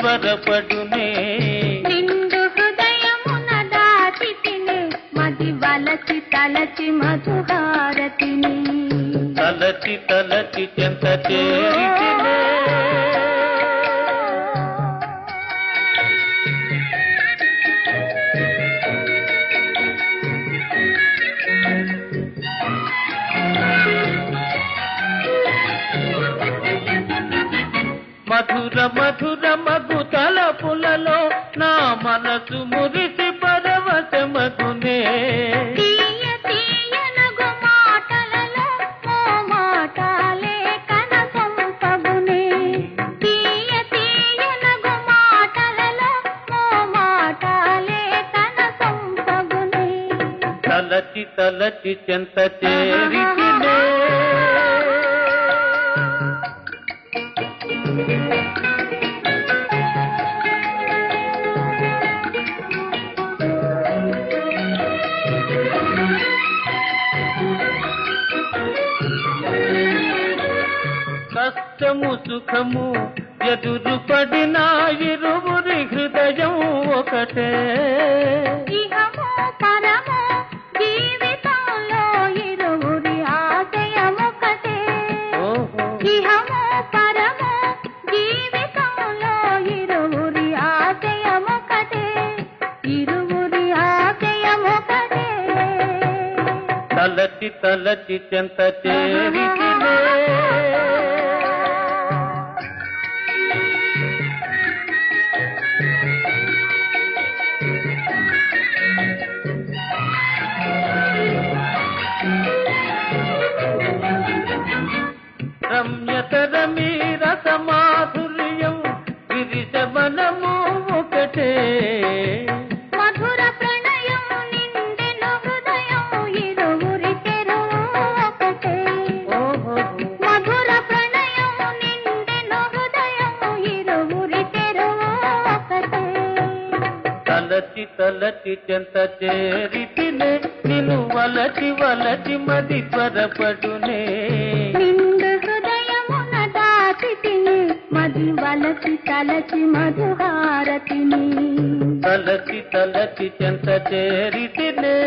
త్వరపడునే నిండు హృదయమున దాచితిని మది వలచి తలచి మధుహారతిని తలచి తలచి చెంత చేరితినే మధుర మధుర మధు తలపులలో నా మనసు మురిసి పరవశమగునే తీయ తీయనగు మాటలలో ఓ మాటలే కనసొంపగునే తీయ తీయనగు మాటలలో ఓ మాటలే కనసొంపగునే తలచి తలచి చెంత చేరితినే కష్టము సుఖము ఎదురు పడిన ఇరువురి హృదయం ఒకటే ఇహము పరము జీవితంలో ఇరువురి ఆశయమొకటే ఓహో ఇహము పరము జీవితంలో ఇరువురి ఆశయమొకటే ఇరువురి ఆశయమొకటే తలచి తలచి చెంత చేరితినే రమ్యతరమీ రసమాధుర్యం గిరిశమనము ఒకటే మధుర ప్రణయం నిండెను హృదయం ఇరువురి తెరువు ఒకటే ఓహో మధుర ప్రణయం నిండెను హృదయం ఇరువురి తెరువు ఒకటే తలచి తలచి చెంత చేరితినే నిన్ను వలచి వలచి మది త్వరపడునే నిండు హృదయమున దాచితిని మది వలసి తలచి మధుహారతిని తలచి తలచి చెంత చేరితినే